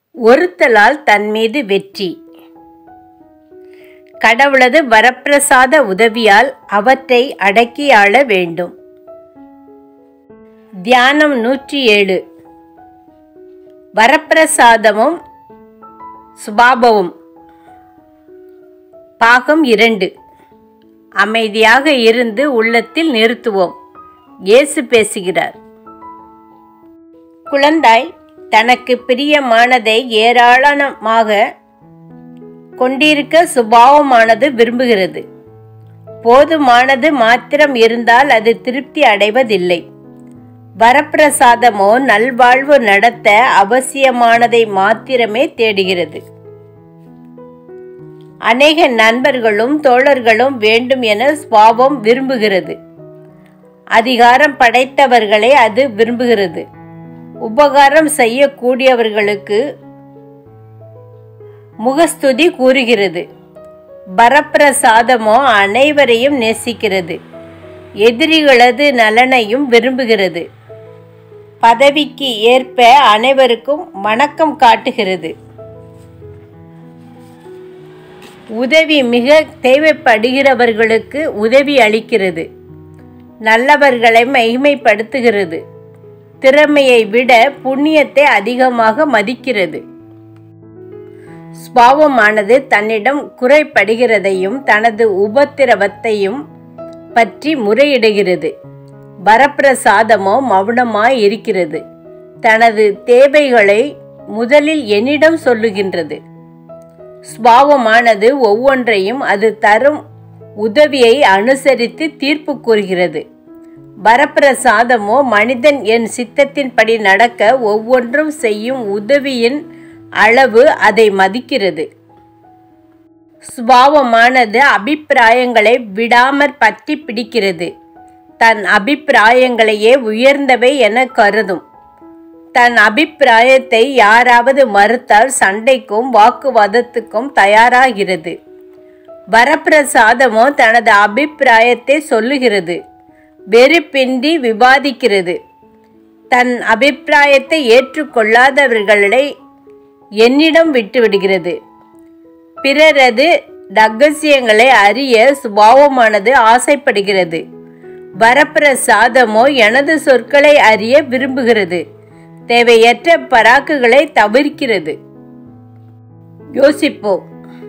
ஒருத்தலால் தன் மீது வெற்றி கடவுளது வரப்பிரசாத உதவியால் அவற்றை அடக்கி ஆள வேண்டும் தியானம் நூற்றி ஏழு வரப்பிரசாதமும் சுபாபவும் பாகம் இரண்டு அமைதியாக இருந்து உள்ளத்தில் நிறுத்துவோம் இயேசு பேசுகிறார் குழந்தாய் தனக்கு பிரியமானதை ஏராளமாக கொண்டிருக்க சுபாவமானது விரும்புகிறது போதுமானது மாத்திரம் இருந்தால் அது திருப்தி அடைவதில்லை வரப்பிரசாதமோ நல்வாழ்வு நடத்த அவசியமானதை மாத்திரமே தேடுகிறது அநேக நண்பர்களும் தோழர்களும் வேண்டும் என சுவாபம் விரும்புகிறது அதிகாரம் படைத்தவர்களை அது விரும்புகிறது உபகாரம் செய்யக்கூடியவர்களுக்கு முகஸ்துதி கூறுகிறது வரப்பிரசாதமோ அனைவரையும் நேசிக்கிறது எதிரிகளது நலனையும் விரும்புகிறது பதவிக்கு ஏற்ப அனைவருக்கும் வணக்கம் காட்டுகிறது உதவி மிக தேவைப்படுகிறவர்களுக்கு உதவி அளிக்கிறது நல்லவர்களை மகிமைப்படுத்துகிறது திறமையை விட புண்ணியத்தை அதிகமாக மதிக்கிறது ஸ்பாவமானது தன்னிடம் குறைப்படுகிறதையும் தனது உபத்திரவத்தையும் பற்றி முறையிடுகிறது வரப்பிரசாதமோ மௌனமாய் இருக்கிறது தனது தேவைகளை முதலில் என்னிடம் சொல்லுகின்றது ஸ்பாவமானது ஒவ்வொன்றையும் அது தரும் உதவியை அனுசரித்து தீர்ப்பு கூறுகிறது வரப்பிரசாதமோ மனிதன் என் சித்தத்தின்படி நடக்க ஒவ்வொன்றும் செய்யும் உதவியின் அளவு அதை மதிக்கிறது சுபாவமானது அபிப்பிராயங்களை விடாமற் பற்றி பிடிக்கிறது தன் அபிப்பிராயங்களையே உயர்ந்தவை என கருதும் தன் அபிப்பிராயத்தை யாராவது மறுத்தால் சண்டைக்கும் வாக்குவாதத்துக்கும் தயாராகிறது வரப்பிரசாதமோ தனது அபிப்பிராயத்தை சொல்லுகிறது வெறுப்பின்றி விவாதிக்கிறது தன் அபிப்பிராயத்தை ஏற்றுக்கொள்ளாதவர்களை என்னிடம் விட்டுவிடுகிறது பிறரது ரகசியங்களை அறிய சுபாவமானது ஆசைப்படுகிறது வரப்பிரசாதமோ எனது சொற்களை அறிய விரும்புகிறது தேவையற்ற பராக்குகளை தவிர்க்கிறது யோசிப்போம்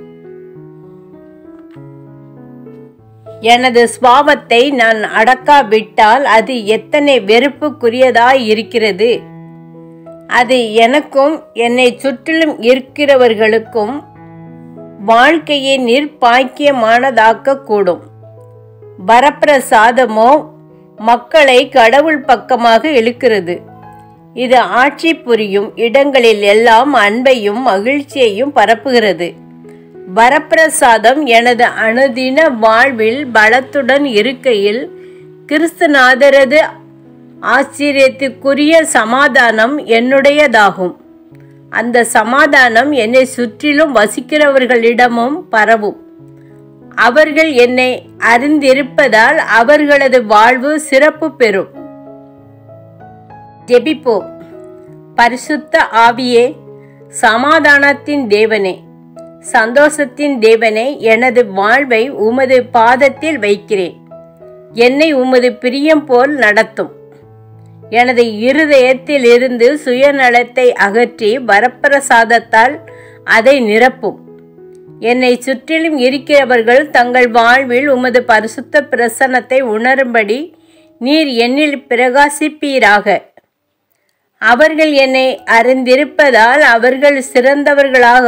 எனது சுவாபத்தை நான் அடக்காவிட்டால் அது எத்தனை வெறுப்புக்குரியதாய் இருக்கிறது அது எனக்கும் என்னை சுற்றிலும் இருக்கிறவர்களுக்கும் வாழ்க்கையை நிர்பாக்கியமானதாக்க கூடும் வரப்பிரசாதமோ மக்களை கடவுள் பக்கமாக இழுக்கிறது இது ஆட்சி புரியும் இடங்களில் எல்லாம் அன்பையும் மகிழ்ச்சியையும் பரப்புகிறது வரப்பிரசாதம் எனது அனுதின வாழ்வில் பலத்துடன் இருக்கையில் கிறிஸ்துநாதரது ஆச்சரியத்திற்குரிய சமாதானம் என்னுடையதாகும் அந்த சமாதானம் என்னை சுற்றிலும் வசிக்கிறவர்களிடமும் பரவும் அவர்கள் என்னை அறிந்திருப்பதால் அவர்களது வாழ்வு சிறப்பு பெறும் ஜெபிப்போம் பரிசுத்த ஆவியே சமாதானத்தின் தேவனே சந்தோஷத்தின் தேவனே எனது வாழ்வை உமது பாதத்தில் வைக்கிறேன் என்னை உமது பிரியம் போல் நடத்தும் எனது இருதயத்தில் இருந்து சுயநலத்தை அகற்றி வரப்பிரசாதத்தால் அதை நிரப்பும் என்னை சுற்றிலும் இருக்கிறவர்கள் தங்கள் வாழ்வில் உமது பரிசுத்த பிரசன்னத்தை உணரும்படி நீர் என்னில் பிரகாசிப்பீராக அவர்கள் என்னை அறிந்திருப்பதால் அவர்கள் சிறந்தவர்களாக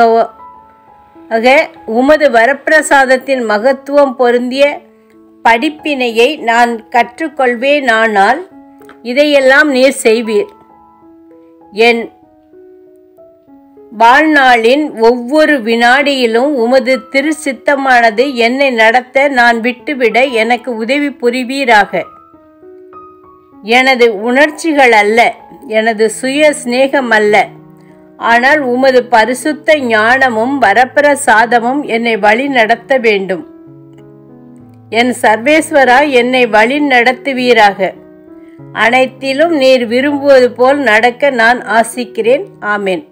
உமது வரப்பிரசாதத்தின் மகத்துவம் பொருந்திய படிப்பினையை நான் கற்றுக்கொள்வேனானால் இதையெல்லாம் நீர் செய்வீர் என் வாழ்நாளின் ஒவ்வொரு வினாடியிலும் உமது திரு சித்தமானது என்னை நடத்த நான் விட்டுவிட எனக்கு உதவி புரிவீராக எனது உணர்ச்சிகள் அல்ல எனது சுய சிநேகம் அல்ல ஆனால் உமது பரிசுத்த ஞானமும் வரப்பிரசாதமும் என்னை வழி நடத்த வேண்டும் என் சர்வேஸ்வரா என்னை வழி நடத்துவீராக அனைத்திலும் நீர் விரும்புவது போல் நடக்க நான் ஆசிக்கிறேன் ஆமேன்